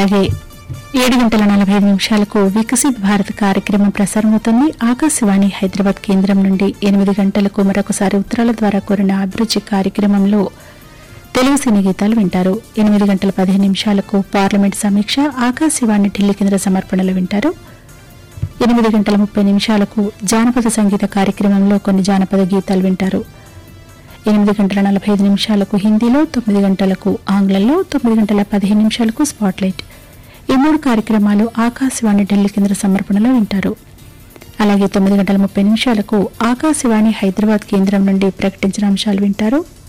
అలాగే ఏడు గంటల నలభై ఐదు నిమిషాలకు వికసిత్ భారత్ కార్యక్రమం ప్రసారమవుతుంది ఆకాశవాణి హైదరాబాద్ కేంద్రం నుండి ఎనిమిది గంటలకు మరొకసారి ఉత్తరాల ద్వారా కోరిన అభిరుచి కార్యక్రమంలో తెలుగు సినీ గీతాలు వింటారు ఎనిమిది గంటల పదిహేను నిమిషాలకు పార్లమెంట్ సమీక్ష ఆకాశవాణి ఢిల్లీ కేంద్ర సమర్పణలు వింటారు ఎనిమిది గంటల ముప్పై నిమిషాలకు జానపద సంగీత కార్యక్రమంలో కొన్ని జానపద గీతాలు వింటారు ఎనిమిది గంటల నలభై ఐదు నిమిషాలకు హిందీలో తొమ్మిది గంటలకు ఆంగ్లంలో తొమ్మిది గంటల పదిహేను నిమిషాలకు స్పాట్లైట్ ఈ మూడు కార్యక్రమాలు ఆకాశవాణి ఢిల్లీ కేంద్ర సమర్పణలో వింటారు అలాగే తొమ్మిది గంటల ముప్పై నిమిషాలకు ఆకాశవాణి హైదరాబాద్ కేంద్రం నుండి ప్రకటించిన అంశాలు వింటారు